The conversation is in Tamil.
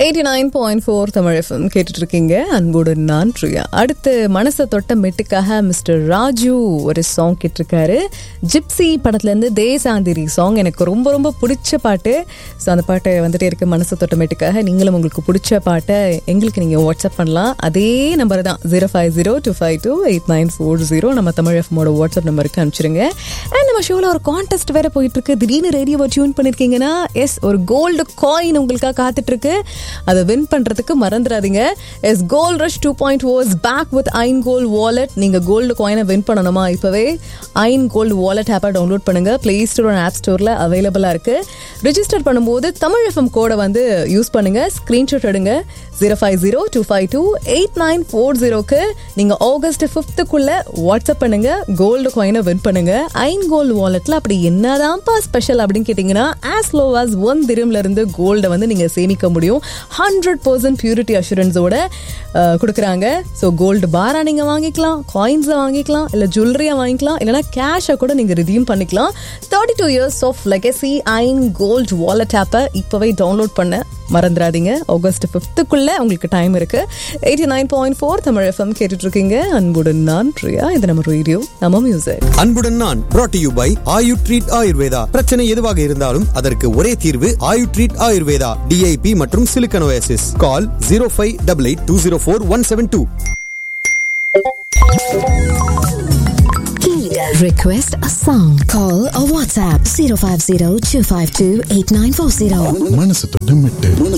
Eighty nine point four Tamil FM கேட்டுட்டு இருக்கீங்க அன்போடு நான் பிரியா அடுத்து மனசை தொட்ட மெட்டுக்காக மிஸ்டர் ராஜு ஒரு சாங் கேட்டிருக்காரு ஜிப்சி படத்துலேருந்து தேசாந்திரி சாங் எனக்கு ரொம்ப ரொம்ப பிடிச்ச பாட்டு ஸோ அந்த பாட்டு வந்துட்டே இருக்கு மனசை தொட்ட மெட்டுக்காக நீங்களும் உங்களுக்கு பிடிச்ச பாட்டை எங்களுக்கு நீங்கள் வாட்ஸ்அப் பண்ணலாம் அதே நம்பர் தான் zero five zero two five two eight nine four zero நம்ம தமிழ் எஃப்எம்மோட வாட்ஸ்அப் நம்பருக்கு அனுப்பிச்சிருங்க அண்ட் நம்ம ஷோவில் ஒரு கான்டெஸ்ட் வேற போயிட்டு இருக்கு திடீர்னு ரேடியோவை டியூன் பண்ணிருக்கீங்கன்னா எஸ் ஒரு கோல்டு காயின் உங்களுக்காக காத்துட்டு இருக்கு அதை வின் பண்றதுக்கு மறந்துடாதீங்க yes gold rush two point o's back with Ain gold wallet நீங்க கோல்டு காயினை வின் பண்ணணுமா இப்பவே ஐன் கோல்டு வாலெட் ஆப்பை டவுன்லோட் பண்ணுங்க பிளே ஸ்டோர் அண்ட் ஆப் ஸ்டோர்ல அவைலபிளா இருக்கு ரிஜிஸ்டர் பண்ணும்போது தமிழ் எஃப்எம் கோடை வந்து யூஸ் பண்ணுங்க ஸ்கிரீன்ஷாட் எடுங்க zero five zero two five two eight nine four ஜீரோக்கு நீங்க ஆகஸ்ட் ஃபிஃப்த்துக்குள்ள வாட்ஸ்அப் பண்ணுங்க கோல்டு காயினை வின் பண்ணுங்க ஐன் கோல்டு வாலெட்ல அப்படி என்னதான்ப்பா ஸ்பெஷல் அப்படின்னு கேட்டீங்கன்னா ஆஸ் லோ ஆஸ் ஒன் திரம்ல இருந்து கோல்டை வந்து நீங்க சேமிக்க முடியும் ஹண்ட்ரட் பர்சன்ட் பியூரிட்டி அஷூரன்ஸோட கொடுக்குறாங்க ஸோ கோல்டு பாரா நீங்க வாங்கிக்கலாம் காயின்ஸை வாங்கிக்கலாம் இல்லை ஜுவல்லரியா வாங்கிக்கலாம் இல்லைனா கேஷை கூட நீங்க ரிடீம் பண்ணிக்கலாம் thirty two years of legacy Ain gold wallet ஆப்பை இப்போவே டவுன்லோட் பண்ண மறந்துடாதீங்க ஆகஸ்ட் ஃபிஃப்த்துக்குள்ள உங்களுக்கு டைம் இருக்கு eighty nine point four Tamil FM கேட்டுட்டு இருக்கீங்க அன்புடன் நான் பிரியா இது நம்ம ரேடியோ நம்ம மியூசிக் அன்புடன் நான் brought to you by Ayu treat Ayurveda பிரச்சனை எதுவாக இருந்தாலும் அதற்கு ஒரே தீர்வு ஆயு ட்ரீட் ஆயுர்வேதா டிஐபி மற்றும் silicosis call zero five double eight two zero four one seven two Request a song. Call or WhatsApp 050 252 8940. மனசு தொட்டு மெட்டு